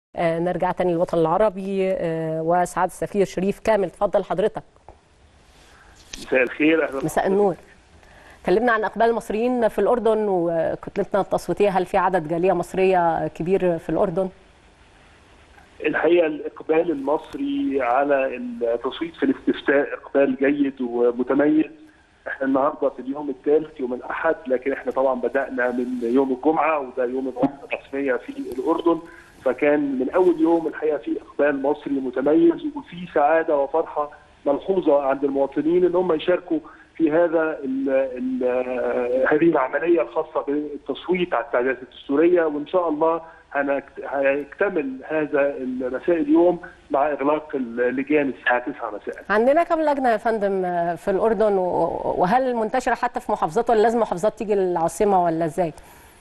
آه، نرجع تاني للوطن العربي آه، وسعاده السفير شريف كامل اتفضل حضرتك مساء الخير اهلا مساء النور كلمنا عن اقبال المصريين في الاردن وكتلتنا التصويتيه هل في عدد جاليه مصريه كبير في الاردن الحقيقه الاقبال المصري على التصويت في الاستفتاء اقبال جيد ومتميز احنا النهارده في اليوم الثالث يوم الاحد لكن احنا طبعا بدانا من يوم الجمعه وده يوم العطله الرسميه في الاردن فكان من اول يوم الحقيقه في اقبال مصري متميز وفي سعاده وفرحه ملحوظه عند المواطنين ان هم يشاركوا في هذا ال ال هذه العمليه الخاصه بالتصويت على التعديلات الدستوريه وان شاء الله هيكتمل هذا المساء اليوم مع اغلاق اللجان الساعه 9 مساء. عندنا كم لجنه يا فندم في الاردن وهل منتشره حتى في محافظات ولا لازم محافظات تيجي العاصمه ولا ازاي؟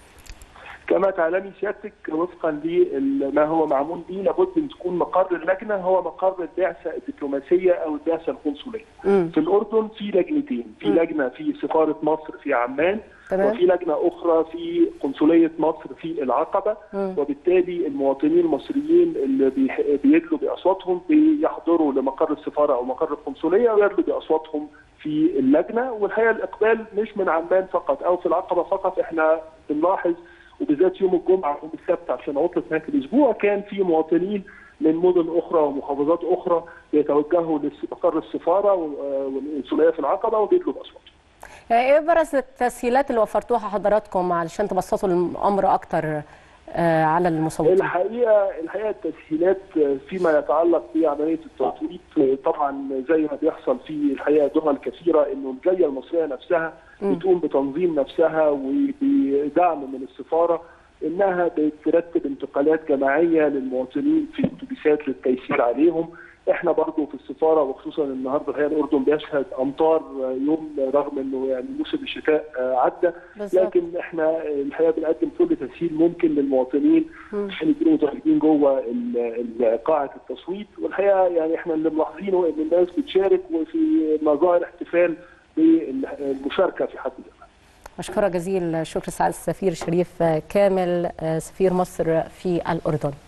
كما تعلمي سيادتك وفقا لما هو معمول به لابد ان تكون مقر اللجنه هو مقر البعثه الدبلوماسيه او البعثه القنصليه. مم. في الاردن في لجنتين، في مم. لجنه في سفاره مصر في عمان تمام. وفي لجنه اخرى في قنصليه مصر في العقبه مم. وبالتالي المواطنين المصريين اللي بيح- بيدلوا باصواتهم بيحضروا لمقر السفاره او مقر القنصليه ويدلوا باصواتهم في اللجنه والحقيقه الاقبال مش من عمان فقط او في العقبه فقط احنا بنلاحظ وبالذات يوم الجمعه ويوم السبت عشان عطله نهايه الاسبوع كان في مواطنين من مدن اخرى ومحافظات اخرى بيتوجهوا لمقر السفاره والقنصليه في العقبه وبيدلوا باصواتهم. ايه ابرز التسهيلات اللي وفرتوها حضراتكم علشان تبسطوا الامر اكتر آه، على المصوتين؟ الحقيقه الحقيقه التسهيلات فيما يتعلق بعمليه التصويت طبعا زي ما بيحصل في الحقيقه دول كثيره انه الجاليه المصريه نفسها مم. بتقوم بتنظيم نفسها وبدعم من السفاره انها بترتب انتقالات جماعيه للمواطنين في اتوبيسات للتيسير عليهم احنا برضو في السفاره وخصوصا النهارده الحقيقه الاردن بيشهد امطار يوم رغم انه يعني موسم الشتاء عدى بالظبط. لكن احنا الحقيقه بنقدم كل تسهيل ممكن للمواطنين مم. عشان يكونوا متواجدين جوه ال- ال- قاعه التصويت والحقيقه يعني احنا اللي ملاحظينه ان الناس بتشارك وفي مظاهر احتفال بالمشاركه في حد ذاتها. مشكورة جزيل الشكر سعادة السفير شريف كامل آه، سفير مصر في الأردن